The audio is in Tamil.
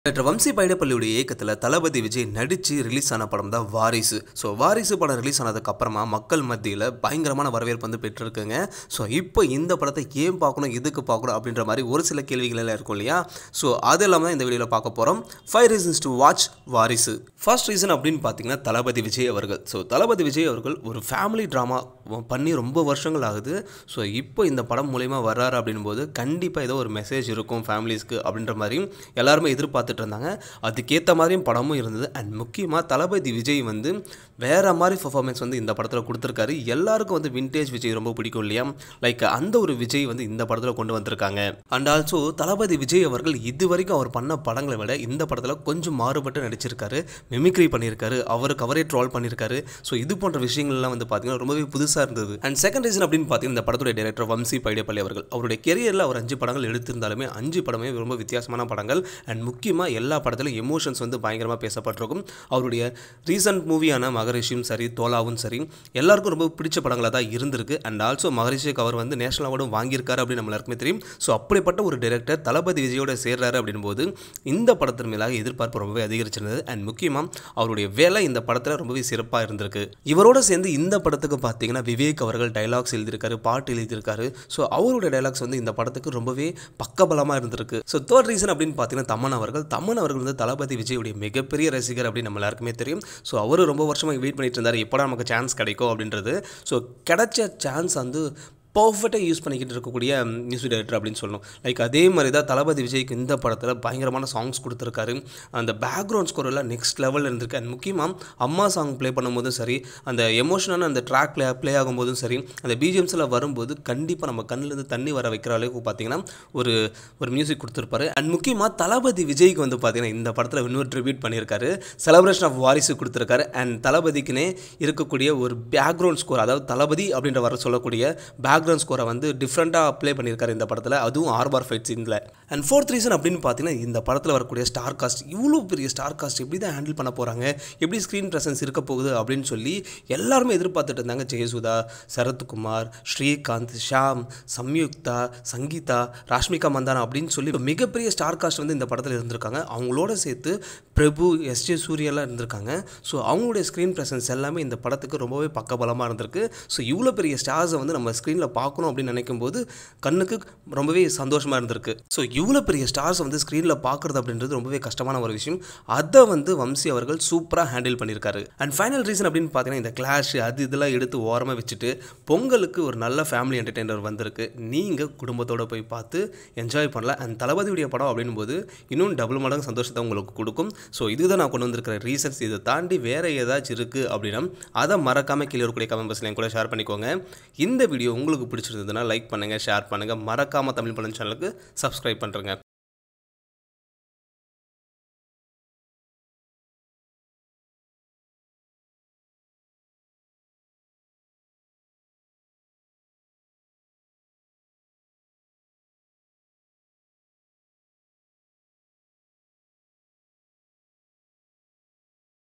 டாக்டர் வம்சி பைடப்பள்ளியுடைய இயக்கத்தில் தளபதி விஜய் நடித்து ரிலீஸ் ஆன படம் தான் வாரிசு ஸோ வாரிசு படம் ரிலீஸ் ஆனதுக்கு அப்புறமா மக்கள் மத்தியில் பயங்கரமான வரவேற்பு வந்து பெற்றிருக்குங்க ஸோ இப்போ இந்த படத்தை ஏன் பார்க்கணும் எதுக்கு பார்க்கணும் அப்படின்ற மாதிரி ஒரு சில கேள்விகள் எல்லாம் இருக்கும் இல்லையா ஸோ அது இல்லாமல் தான் இந்த வீடியோவில் பார்க்க போகிறோம் five reasons to watch Varisu first reason அப்படின்னு பார்த்தீங்கன்னா தளபதி விஜய் அவர்கள் ஸோ தளபதி விஜய் அவர்கள் ஒரு ஃபேமிலி ட்ராமா பண்ணி ரொம்ப வருஷங்கள் ஆகுது ஸோ இப்போ இந்த படம் மூலயமா வர்றாரு அப்படின் போது கண்டிப்பாக ஏதோ ஒரு மெசேஜ் இருக்கும் ஃபேமிலிஸ்க்கு அப்படின்ற மாதிரி எல்லாருமே எதிர்பார்த்துட்டு இருந்தாங்க அதுக்கேற்ற மாதிரியும் படமும் இருந்தது அண்ட் முக்கியமாக தளபதி விஜய் வந்து வேற மாதிரி பர்ஃபார்மன்ஸ் வந்து இந்த படத்தில் கொடுத்துருக்காரு எல்லாருக்கும் வந்து விண்டேஜ் விஜய் ரொம்ப பிடிக்கும் இல்லையா லைக் அந்த ஒரு விஜய் வந்து இந்த படத்தில் கொண்டு வந்திருக்காங்க அண்ட் ஆல்சோ தளபதி விஜய் அவர்கள் இது வரைக்கும் அவர் பண்ண படங்களை விட இந்த படத்தில் கொஞ்சம் மாறுபட்டு நடிச்சிருக்காரு மிமிக்ரி பண்ணியிருக்காரு அவருக்கு அவரே ட்ரால் பண்ணியிருக்காரு ஸோ இது போன்ற விஷயங்கள்லாம் வந்து பார்த்தீங்கன்னா ரொம்பவே புதுசாக இருந்தது அண்ட் செகண்ட் ரீசன் அப்படின்னு பார்த்தீங்கன்னா இந்த படத்துடைய டைரக்டர் வம்சி பைடப்பள்ளி அவர்கள் அவருடைய கெரியரில் அவர் அஞ்சு படங்கள் எடுத்திருந்தாலுமே அஞ்சு படமே ரொம்ப வித்தியாசமான படங்கள் அண்ட் முக்கியமாக எல்லா படத்திலும் எமோஷன்ஸ் வந்து பயங்கரமாக பேசப்பட்டிருக்கும் அவருடைய ரீசன்ட் மூவியான மகரிஷியும் சரி தோலாவும் சரி எல்லாருக்கும் ரொம்ப பிடிச்ச படங்களாக தான் இருந்திருக்கு அண்ட் ஆல்சோ மகரிஷிக்கு அவர் வந்து நேஷனல் அவார்டும் வாங்கியிருக்காரு அப்படின்னு நம்ம எல்லாருக்குமே தெரியும் ஸோ அப்படிப்பட்ட ஒரு டைரக்டர் தளபதி விஜயோட சேர்றாரு அப்படின் போது இந்த படத்தின் மேலாக எதிர்பார்ப்பு ரொம்பவே அதிகரிச்சிருந்தது அண்ட் முக்கியமாக அவருடைய வேலை இந்த படத்தில் ரொம்பவே சிறப்பாக இருந்திருக்கு இவரோட சேர்ந்து இந்த படத்துக்கு பார்த்தீங்கன்னா விவேக் அவர்கள் டைலாக்ஸ் எழுதியிருக்காரு பாட்டு எழுதியிருக்காரு ஸோ அவருடைய டைலாக்ஸ் வந்து இந்த படத்துக்கு ரொம்பவே பக்கபலமாக இருந்திருக்கு ஸோ தேர்ட் ரீசன் அப்படின்னு பார்த்தீங்கன்னா தமன் அவர்கள் தமன் அவர்கள் வந்து தளபதி விஜயுடைய மிகப்பெரிய ரசிகர் அப்படின்னு நம்ம எல்லாருக்குமே தெரியும் ஸோ அவர் ரொம்ப வருஷமாக வெயிட் பண்ணிட்டு இருந்தார் எப்போடா நமக்கு சான்ஸ் கிடைக்கும் அப்படின்றது ஸோ கிடைச்ச சான்ஸ் வந்து பர்ஃபெக்டாக யூஸ் பண்ணிக்கிட்டு இருக்கக்கூடிய மியூசிக் டைரக்டர் அப்படின்னு சொல்லணும் லைக் அதே மாதிரி தான் தளபதி விஜய்க்கு இந்த படத்தில் பயங்கரமான சாங்ஸ் கொடுத்துருக்காரு அந்த பேக்ரவுண்ட் ஸ்கோர் எல்லாம் நெக்ஸ்ட் லெவலில் இருந்திருக்கு அண்ட் முக்கியமாக அம்மா சாங் ப்ளே பண்ணும்போதும் சரி அந்த எமோஷனான அந்த ட்ராக் ப்ளே ப்ளே ஆகும்போதும் சரி அந்த பிஜிஎம்ஸில் வரும்போது கண்டிப்பாக நம்ம கண்ணிலேருந்து தண்ணி வர வைக்கிற அளவுக்கு பார்த்தீங்கன்னா ஒரு ஒரு மியூசிக் கொடுத்துருப்பாரு அண்ட் முக்கியமாக தளபதி விஜய்க்கு வந்து பார்த்தீங்கன்னா இந்த படத்தில் இன்னொரு ட்ரிபியூட் பண்ணியிருக்காரு செலப்ரேஷன் ஆஃப் வாரிசு கொடுத்துருக்காரு அண்ட் தளபதிக்குனே இருக்கக்கூடிய ஒரு பேக்ரவுண்ட் ஸ்கோர் அதாவது தளபதி அப்படின்ற வர சொல்லக்கூடிய பேக் பேக்ரவுண்ட் ஸ்கோரை வந்து டிஃப்ரெண்ட்டாக ப்ளே பண்ணியிருக்காரு இந்த படத்தில் அதுவும் ஆர்பார் ஃபைட் சீனில் அண்ட் ஃபோர்த் ரீசன் அப்படின்னு பார்த்தீங்கன்னா இந்த படத்தில் வரக்கூடிய ஸ்டார் காஸ்ட் இவ்வளோ பெரிய ஸ்டார் காஸ்ட் எப்படி தான் ஹேண்டில் பண்ண போகிறாங்க எப்படி ஸ்க்ரீன் ப்ரெசன்ஸ் இருக்க போகுது அப்படின்னு சொல்லி எல்லாருமே எதிர்பார்த்துட்டு இருந்தாங்க ஜெயசுதா சரத்குமார் ஸ்ரீகாந்த் ஷாம் சம்யுக்தா சங்கீதா ராஷ்மிகா மந்தானா அப்படின்னு சொல்லி மிகப்பெரிய ஸ்டார் காஸ்ட் வந்து இந்த படத்தில் இருந்திருக்காங்க அவங்களோட சேர்த்து பிரபு எஸ் ஜே சூரியெல்லாம் இருந்திருக்காங்க ஸோ அவங்களுடைய ஸ்க்ரீன் ப்ரெசன்ஸ் எல்லாமே இந்த படத்துக்கு ரொம்பவே பக்கபலமாக இருந்திருக்கு ஸோ இவ்வளோ பெரிய ஸ்டார்ஸை வந்து நம்ம ஸ்க்ரீனில் பார்க்கணும் அப்படின்னு நினைக்கும் போது கண்ணுக்கு ரொம்பவே சந்தோஷமாக இருந்திருக்கு ஸோ இவ்வளோ பெரிய ஸ்டார்ஸ் வந்து ஸ்க்ரீனில் பார்க்குறது அப்படின்றது ரொம்பவே கஷ்டமான ஒரு விஷயம் அதை வந்து வம்சி அவர்கள் சூப்பராக ஹேண்டில் பண்ணியிருக்காரு அண்ட் ஃபைனல் ரீசன் அப்படின்னு பார்த்தீங்கன்னா இந்த கிளாஷ் அது இதெல்லாம் எடுத்து ஓரமாக வச்சுட்டு பொங்கலுக்கு ஒரு நல்ல ஃபேமிலி என்டர்டெய்னர் வந்திருக்கு நீங்கள் குடும்பத்தோடு போய் பார்த்து என்ஜாய் பண்ணலாம் அண்ட் தளபதியுடைய படம் அப்படின் போது இன்னும் டபுள் மடங்கு சந்தோஷத்தை உங்களுக்கு கொடுக்கும் ஸோ இதுதான் நான் கொண்டு வந்திருக்கிற ரீசன்ஸ் இதை தாண்டி வேறு ஏதாச்சும் இருக்குது அப்படின்னா அதை மறக்காமல் கீழே இருக்கக்கூடிய கமெண்ட் பாக்ஸில் என் கூட ஷேர் பண்ணிக்கோங்க இந்த வீடியோ உங்களுக்கு பிடிச்சிருந்ததுன்னா லைக் பண்ணுங்கள் ஷேர் பண்ணுங்கள் மறக்காமல் தமிழ் பலன் சேனலுக்கு சப்ஸ்கிரைப் பண்ணுறேங்க